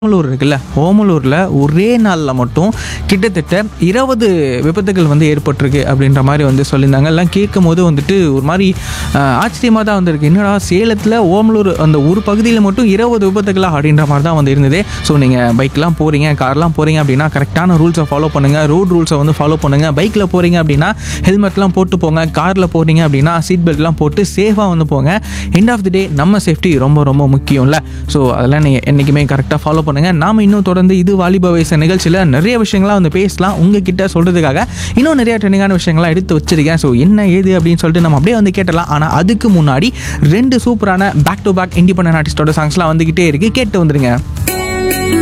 ஓமலூர் இருக்குல்ல ஓமலூரில் ஒரே நாளில் மட்டும் கிட்டத்தட்ட இருபது விபத்துகள் வந்து ஏற்பட்டிருக்கு அப்படின்ற மாதிரி வந்து சொல்லியிருந்தாங்க எல்லாம் கேட்கும் போது வந்துட்டு ஒரு மாதிரி ஆச்சரியமாக தான் வந்திருக்கு என்னடா சேலத்தில் ஓமலூர் அந்த ஒரு பகுதியில் மட்டும் இருபது விபத்துகளா அப்படின்ற மாதிரி தான் வந்து இருந்தது ஸோ நீங்கள் பைக்லாம் போகிறீங்க கார்லாம் போகிறீங்க அப்படின்னா கரெக்டான ரூல்ஸை ஃபாலோ பண்ணுங்கள் ரோட் ரூல்ஸை வந்து ஃபாலோ பண்ணுங்கள் பைக்கில் போகிறீங்க அப்படின்னா ஹெல்மெட்லாம் போட்டு போங்க காரில் போகிறீங்க அப்படின்னா சீட் பெல்ட்லாம் போட்டு சேஃபாக வந்து போங்க எண்ட் ஆஃப் தி டே நம்ம சேஃப்டி ரொம்ப ரொம்ப முக்கியம்ல ஸோ அதெல்லாம் நீங்கள் என்றைக்குமே கரெக்டாக ஃபாலோ பண்ணுங்கள் நாம் இன்னும் தொடர்ந்து இது வாலிப வயசு நிகழ்ச்சியில் நிறைய விஷயங்கள்லாம் வந்து பேசலாம் உங்ககிட்ட சொல்கிறதுக்காக இன்னும் நிறைய ட்ரெண்டிங்கான விஷயங்கள்லாம் எடுத்து வச்சிருக்கேன் ஸோ என்ன ஏது அப்படின்னு சொல்லிட்டு நம்ம அப்படியே வந்து கேட்டலாம் ஆனால் அதுக்கு முன்னாடி ரெண்டு சூப்பரான பேக் டு பேக் இண்டிபெண்டன்ட் ஆர்டிஸ்டோட சாங்ஸ்லாம் வந்துக்கிட்டே இருக்குது கேட்டு வந்துருங்க